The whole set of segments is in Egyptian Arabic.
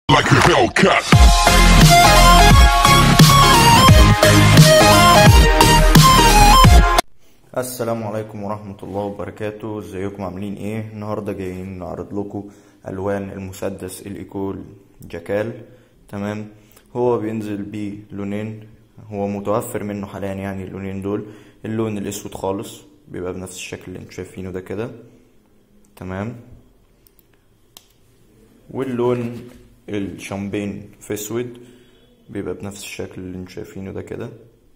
like a Hellcat. السلام عليكم ورحمة الله وبركاته ازيكم عاملين ايه النهاردة جايين نعرض لكم الوان المسدس الايكول جاكال تمام هو بينزل بيه لونين هو متوفر منه حاليا يعني اللونين دول اللون الاسود خالص بيبقى بنفس الشكل اللي انتوا شايفينه ده كده تمام واللون الشامبين في اسود بيبقى بنفس الشكل اللي انتوا شايفينه ده كده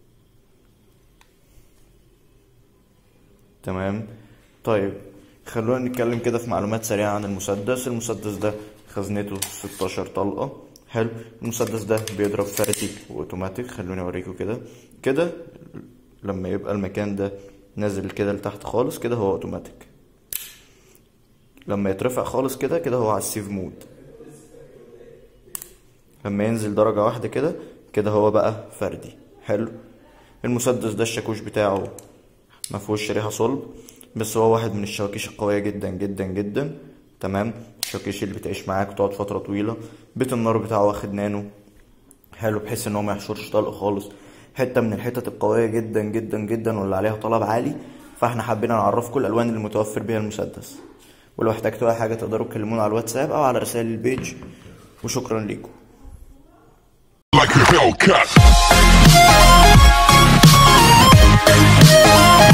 تمام طيب خلونا نتكلم كده في معلومات سريعة عن المسدس المسدس ده خزنته 16 طلقة حلو المسدس ده بيضرب فردي واوتوماتيك خلوني اوريكم كده كده لما يبقى المكان ده نازل كده لتحت خالص كده هو اوتوماتيك لما يترفع خالص كده كده هو على السيف مود لما ينزل درجة واحدة كده كده هو بقى فردي حلو المسدس ده الشاكوش بتاعه ما فيهوش شريحة صلب بس هو واحد من الشواكيش القوية جدا جدا جدا تمام الشواكيش اللي بتعيش معاك وتقعد فترة طويلة بيت النار بتاعه واخد نانو حلو بحيث ان هو ما يحشرش طلق خالص حتة من الحتت القوية جدا جدا جدا واللي عليها طلب عالي فاحنا حابين نعرفكم الالوان اللي متوفر بيها المسدس ولو احتجتوا اي حاجة تقدروا تكلمونا على الواتساب او على رسائل البيج وشكرا ليكم Like a Hellcat.